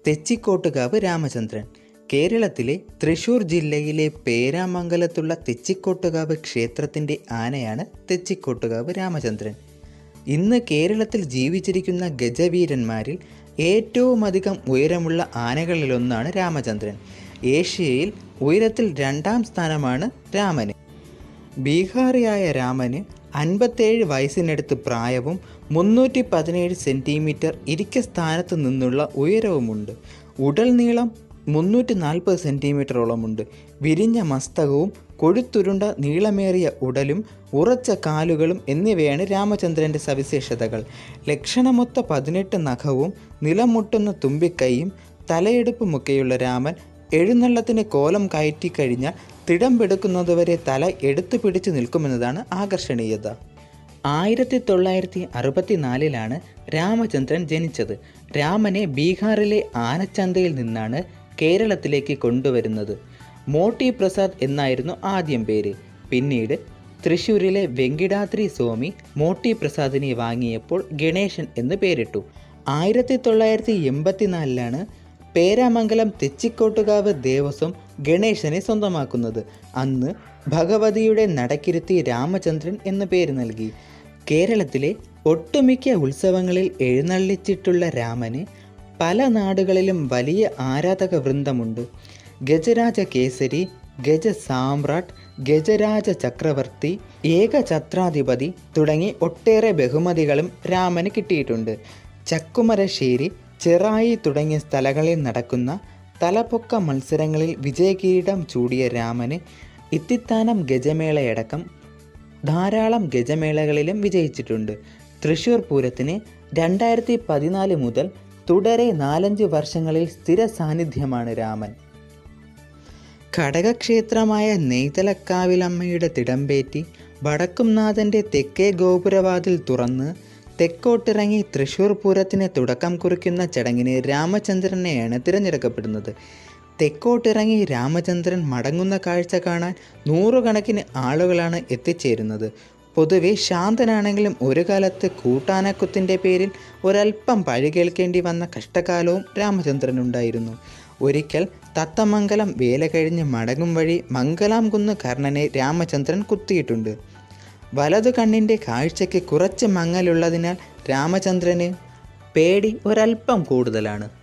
തെച്ചിക്കോട്ടുകാവ് രാമചന്ദ്രൻ കേരളത്തിലെ തൃശൂർ ജില്ലയിലെ പേരാമംഗലത്തുള്ള തെച്ചിക്കോട്ടുകാവ് ക്ഷേത്രത്തിൻ്റെ ആനയാണ് തെച്ചിക്കോട്ടുകാവ് രാമചന്ദ്രൻ ഇന്ന് കേരളത്തിൽ ജീവിച്ചിരിക്കുന്ന ഗജവീരന്മാരിൽ ഏറ്റവും അധികം ഉയരമുള്ള ആനകളിലൊന്നാണ് രാമചന്ദ്രൻ ഏഷ്യയിൽ ഉയരത്തിൽ രണ്ടാം സ്ഥാനമാണ് രാമന് ബീഹാറിയായ രാമന് അൻപത്തേഴ് വയസ്സിനടുത്ത് പ്രായവും മുന്നൂറ്റി പതിനേഴ് സെൻറ്റിമീറ്റർ ഇരിക്ക സ്ഥാനത്ത് നിന്നുള്ള ഉയരവുമുണ്ട് ഉടൽ നീളം മുന്നൂറ്റി നാൽപ്പത് സെൻറ്റിമീറ്ററോളമുണ്ട് വിരിഞ്ഞ മസ്തകവും കൊഴുത്തുരുണ്ട നീളമേറിയ ഉടലും ഉറച്ച കാലുകളും എന്നിവയാണ് രാമചന്ദ്രൻ്റെ സവിശേഷതകൾ ലക്ഷണമൊത്ത പതിനെട്ട് നഖവും നിലമുട്ടുന്ന തുമ്പിക്കൈയും തലയെടുപ്പുമൊക്കെയുള്ള രാമൻ എഴുന്നള്ളത്തിന് കോലം കയറ്റി കഴിഞ്ഞാൽ തിടമ്പെടുക്കുന്നതുവരെ തല എടുത്തു പിടിച്ചു നിൽക്കുമെന്നതാണ് ആകർഷണീയത ആയിരത്തി തൊള്ളായിരത്തി അറുപത്തിനാലിലാണ് രാമചന്ദ്രൻ ജനിച്ചത് രാമനെ ബീഹാറിലെ ആനച്ചന്തയിൽ നിന്നാണ് കേരളത്തിലേക്ക് കൊണ്ടുവരുന്നത് മോട്ടി പ്രസാദ് എന്നായിരുന്നു ആദ്യം പേര് പിന്നീട് തൃശ്ശൂരിലെ വെങ്കിടാദ്രി സ്വാമി മോട്ടി പ്രസാദിനെ വാങ്ങിയപ്പോൾ ഗണേശൻ എന്ന് പേരിട്ടു ആയിരത്തി തൊള്ളായിരത്തി എൺപത്തിനാലിലാണ് പേരാമംഗലം തെച്ചിക്കോട്ടുകാവ് ദേവസ്വം ഗണേശനെ സ്വന്തമാക്കുന്നത് അന്ന് ഭഗവതിയുടെ നടക്കിരുത്തി രാമചന്ദ്രൻ എന്ന പേര് നൽകി കേരളത്തിലെ ഒട്ടുമിക്ക ഉത്സവങ്ങളിൽ എഴുന്നള്ളിച്ചിട്ടുള്ള രാമന് പല നാടുകളിലും വലിയ ആരാധക വൃന്ദമുണ്ട് ഗജരാജ കേസരി ഗജ സാമ്രാട്ട് ഗജരാജ ചക്രവർത്തി ഏകഛത്രാധിപതി തുടങ്ങി ഒട്ടേറെ ബഹുമതികളും രാമന് കിട്ടിയിട്ടുണ്ട് ചക്കുമരശ്ശേരി ചെറായി തുടങ്ങിയ സ്ഥലങ്ങളിൽ നടക്കുന്ന തലപ്പൊക്ക മത്സരങ്ങളിൽ വിജയകിരീടം ചൂടിയ രാമന് ഇത്തിത്താനം ഗജമേളയടക്കം ധാരാളം ഗജമേളകളിലും വിജയിച്ചിട്ടുണ്ട് തൃശ്ശൂർ പൂരത്തിന് രണ്ടായിരത്തി പതിനാല് മുതൽ തുടരെ നാലഞ്ച് വർഷങ്ങളിൽ സ്ഥിര സാന്നിധ്യമാണ് രാമൻ ഘടകക്ഷേത്രമായ നെയ്തലക്കാവിലമ്മയുടെ തിടമ്പേറ്റി വടക്കുംനാഥൻ്റെ തെക്കേ ഗോപുരവാതിൽ തുറന്ന് തെക്കോട്ടിറങ്ങി തൃശ്ശൂർ പൂരത്തിന് തുടക്കം കുറിക്കുന്ന ചടങ്ങിന് രാമചന്ദ്രനെയാണ് തിരഞ്ഞെടുക്കപ്പെടുന്നത് തെക്കോട്ടിറങ്ങി രാമചന്ദ്രൻ മടങ്ങുന്ന കാഴ്ച കാണാൻ നൂറുകണക്കിന് ആളുകളാണ് എത്തിച്ചേരുന്നത് പൊതുവെ ശാന്തനാണെങ്കിലും ഒരു കാലത്ത് കൂട്ടാനക്കുത്തിൻ്റെ പേരിൽ ഒരല്പം പഴി കേൾക്കേണ്ടി വന്ന കഷ്ടകാലവും രാമചന്ദ്രനുണ്ടായിരുന്നു ഒരിക്കൽ തത്തമംഗലം വേല കഴിഞ്ഞ് മടങ്ങും വഴി മംഗലാം കുന്ന് കർണനെ രാമചന്ദ്രൻ കുത്തിയിട്ടുണ്ട് വലതു കണ്ണിൻ്റെ കാഴ്ചയ്ക്ക് കുറച്ച് മങ്ങലുള്ളതിനാൽ രാമചന്ദ്രന് പേടി ഒരല്പം കൂടുതലാണ്